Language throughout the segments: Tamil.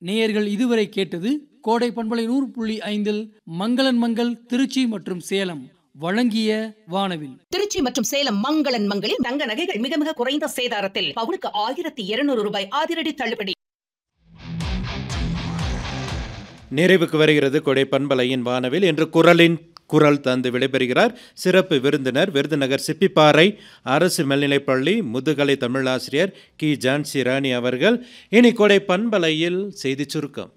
நேயர்கள் இதுவரை கேட்டது கோடை பண்பலை நூறு புள்ளி ஐந்தில் மங்களன் மங்கள் திருச்சி மற்றும் சேலம் வழங்கிய வானவில் திருச்சி மற்றும் சேலம் மங்களன் மங்களில் தங்க நகைகள் மிக மிக குறைந்த சேதாரத்தில் பவுனுக்கு ஆயிரத்தி இருநூறு ரூபாய் அதிரடி தள்ளுபடி நிறைவுக்கு வருகிறது கொடை பண்பலையின் வானவில் என்று குரலின் குரல் தந்து விடைபெறுகிறார் சிறப்பு விருந்தினர் விருதுநகர் சிப்பிப்பாறை அரசு மேல்நிலைப்பள்ளி முதுகலை தமிழாசிரியர் கி ஜான்சி ராணி அவர்கள் இனி கொடை பண்பலையில் செய்தி சுருக்கம்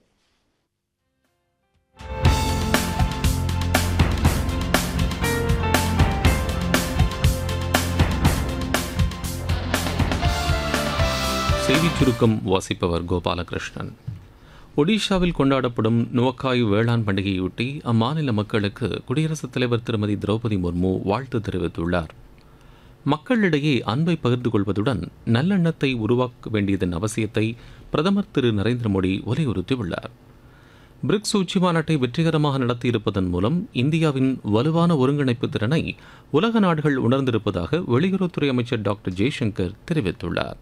செய்திச் சுருக்கம் வாசிப்பவர் கோபாலகிருஷ்ணன் ஒடிஷாவில் கொண்டாடப்படும் நுவக்காய் வேளாண் பண்டிகையொட்டி அம்மாநில மக்களுக்கு குடியரசுத் தலைவர் திருமதி திரௌபதி முர்மு வாழ்த்து தெரிவித்துள்ளார் மக்களிடையே அன்பை பகிர்ந்து கொள்வதுடன் நல்லெண்ணத்தை உருவாக்க வேண்டியதன் அவசியத்தை பிரதமர் திரு நரேந்திர மோடி வலியுறுத்தியுள்ளார் பிரிக்ஸ் உச்சி மாநாட்டை வெற்றிகரமாக நடத்தியிருப்பதன் மூலம் இந்தியாவின் வலுவான ஒருங்கிணைப்பு திறனை உலக நாடுகள் உணர்ந்திருப்பதாக வெளியுறவுத்துறை அமைச்சர் டாக்டர் ஜெய்சங்கர் தெரிவித்துள்ளார்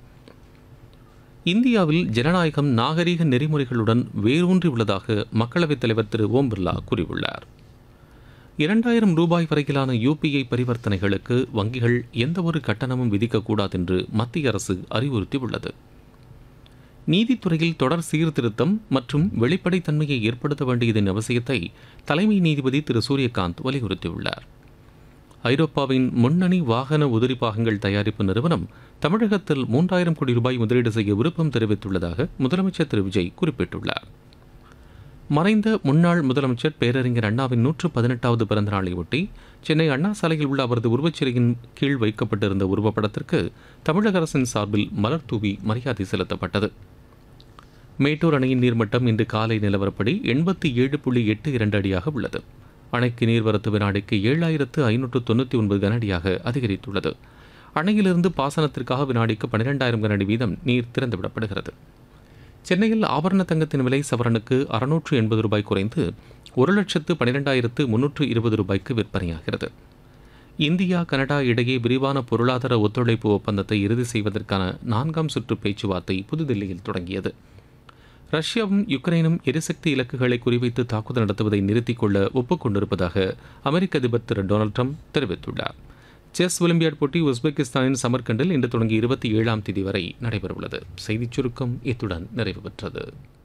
இந்தியாவில் ஜனநாயகம் நாகரீக நெறிமுறைகளுடன் வேரூன்றி உள்ளதாக மக்களவைத் தலைவர் திரு ஓம் பிர்லா கூறியுள்ளார் இரண்டாயிரம் ரூபாய் வரையிலான யூபிஐ பரிவர்த்தனைகளுக்கு வங்கிகள் எந்தவொரு கட்டணமும் விதிக்கக்கூடாது என்று மத்திய அரசு அறிவுறுத்தியுள்ளது நீதித்துறையில் தொடர் சீர்திருத்தம் மற்றும் வெளிப்படைத்தன்மையை ஏற்படுத்த வேண்டியதன் அவசியத்தை தலைமை நீதிபதி திரு சூரியகாந்த் வலியுறுத்தியுள்ளார் ஐரோப்பாவின் முன்னணி வாகன உதிரி பாகங்கள் தயாரிப்பு நிறுவனம் தமிழகத்தில் மூன்றாயிரம் கோடி ரூபாய் முதலீடு செய்ய விருப்பம் தெரிவித்துள்ளதாக முதலமைச்சர் திரு விஜய் குறிப்பிட்டுள்ளார் மறைந்த முன்னாள் முதலமைச்சர் பேரறிஞர் அண்ணாவின் நூற்று பதினெட்டாவது பிறந்த நாளையொட்டி சென்னை அண்ணா சாலையில் உள்ள அவரது உருவச்சிலையின் கீழ் வைக்கப்பட்டிருந்த உருவப்படத்திற்கு தமிழக அரசின் சார்பில் மலர் தூவி மரியாதை செலுத்தப்பட்டது மேட்டூர் அணையின் நீர்மட்டம் இன்று காலை நிலவரப்படி எண்பத்தி ஏழு புள்ளி எட்டு இரண்டு அடியாக உள்ளது அணைக்கு நீர்வரத்து வினாடிக்கு ஏழாயிரத்து ஐநூற்று தொண்ணூற்றி ஒன்பது கனஅடியாக அதிகரித்துள்ளது அணையிலிருந்து பாசனத்திற்காக வினாடிக்கு பன்னிரெண்டாயிரம் கனஅடி வீதம் நீர் திறந்துவிடப்படுகிறது சென்னையில் ஆபரண தங்கத்தின் விலை சவரனுக்கு அறுநூற்று எண்பது ரூபாய் குறைந்து ஒரு லட்சத்து பன்னிரெண்டாயிரத்து முன்னூற்று இருபது ரூபாய்க்கு விற்பனையாகிறது இந்தியா கனடா இடையே விரிவான பொருளாதார ஒத்துழைப்பு ஒப்பந்தத்தை இறுதி செய்வதற்கான நான்காம் சுற்று பேச்சுவார்த்தை புதுதில்லியில் தொடங்கியது ரஷ்யாவும் யுக்ரைனும் எரிசக்தி இலக்குகளை குறிவைத்து தாக்குதல் நடத்துவதை நிறுத்திக் கொள்ள ஒப்புக்கொண்டிருப்பதாக அமெரிக்க அதிபர் திரு டொனால்ட் ட்ரம்ப் தெரிவித்துள்ளார் செஸ் ஒலிம்பியாட் போட்டி உஸ்பெகிஸ்தானின் சமர்கண்டில் இன்று தொடங்கி இருபத்தி ஏழாம் தேதி வரை நடைபெறவுள்ளது செய்திச் சுருக்கம் இத்துடன் நிறைவு பெற்றது